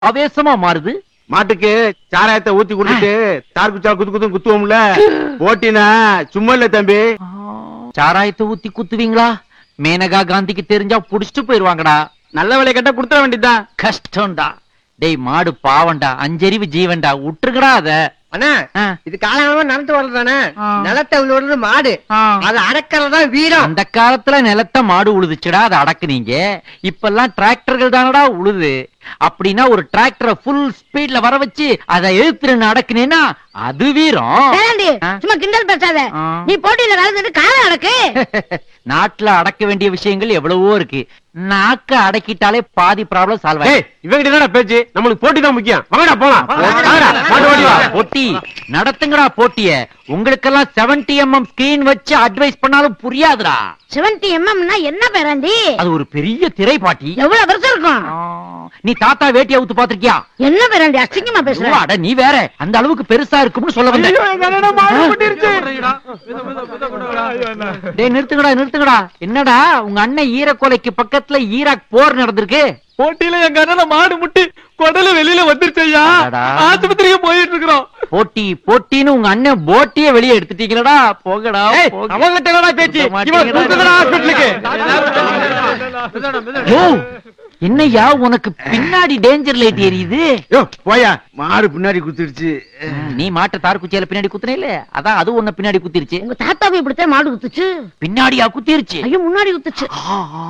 ஆவேசமா மாறுது மாட்டுக்கு சாராயத்தை ஊத்தி குடுத்துட்டு தார் குச்சா குத்து குத்து குத்துவோம்ல போட்டினா சும்மா இல்ல தம்பி சாராயத்தை ஊத்தி குத்துவீங்களா மேனகா காந்திக்கு தெரிஞ்சா புடிச்சிட்டு போயிருவாங்கடா நல்ல வேலையை கட்ட குடுத்துற வேண்டியதுதான் கஷ்டம்டா டேய் மாடு பாவம்டா அஞ்சறிவு ஜீவன்டா விட்டுருக்கடா அத அண்ணா ஆ. இது காலமா நடந்து வர்றதானே ஆ. நிலத்தை விழுறது மாடு ஆ. அது அடக்கிறதா வீரம் அந்த காலத்துல நிலத்த மாடு உழுதுச்சுடா அதை அடக்குனீங்க இப்பெல்லாம் டிராக்டர்கள் தானடா உழுது அப்படின்னா ஒரு டிராக்டரை ஃபுல் ஸ்பீட்ல வர வச்சு அதை எழுத்துன்னு அடக்குனேன்னா அது வீரம் வேளாண்டி ஆ? சும்மா கிண்டல் பேசாத ஆ. நீ போட்டியில கலந்துட்டு காலம் அடக்கு நாட்டுல அடக்க வேண்டிய விஷயங்கள் எவ்வளவோ இருக்கு நாக்க அடக்கிட்டாலே பாதி ப்ராப்ளம் சால்வ் ஏய் இவங்கிட்ட என்னடா பேச்சு நம்மளுக்கு போட்டி தான் முக்கியம் வாங்கடா போலாம் வாங்கடா, மாட்டு ஓட்டி வா. போட்டி நடத்துங்கடா போட்டிய உங்களுக்கெல்லாம் 70 எம்எம் ஸ்கிரீன் வச்சு அட்வைஸ் பண்ணாலும் புரியாதுடா செவன்டி எம்எம்னா என்ன பேராண்டி அது ஒரு பெரிய திரை பாட்டி எவ்வளவு பெருசா இருக்கும் ஆ, நீ தாத்தா வேட்டி அவுத்து பாத்திருக்கியா என்ன பேராண்டி அசிங்கமா பேசுற அட நீ வேற அந்த அளவுக்கு பெருசா இருக்கும்னு சொல்ல வந்தேன் ஐயோ, எங்க அண்ணனை மாடு கொட்டிருச்சு. டேய் நிறுத்துங்கடா நிறுத்துங்கடா என்னடா உங்க அண்ணன் ஈரக்கோலைக்கு பக்கத்துல ஈராக் போர் நடந்திருக்கு போட்டியில எங்க அண்ணன் மாடு முட்டி குடல வெளியில வந்துருச்சு ஐயா அடடா. ஆஸ்பத்திரிக்கு போயிட்டு இருக்கிறோம் போட்டி போட்டின்னு உங்க அண்ணன் போட்டியே வெளியே எடுத்துட்டீங்களடா போங்கடா ஏய், போங்க. அவன்கிட்ட என்னடா பேச்சு விட இவன் மாட்டீங்கடா. கூப்பிடுறா ஹாஸ்பிட்டலுக்கு யோ, என்னய்யா உனக்கு பின்னாடி டேஞ்சர் லைட் எரியுது யோ போயா மாடு பின்னாடி குத்திருச்சு நீ மாட்ட தார் குச்சியால பின்னாடி குத்துனே இல்ல அதான் அது உன்ன பின்னாடி குத்திருச்சு உங்க தாத்தாவை இப்படித்தான் மாடு குத்துச்சு பின்னாடியா குத்திருச்சு ஐயோ முன்னாடி குத்துச்சு ஆ, ஆ.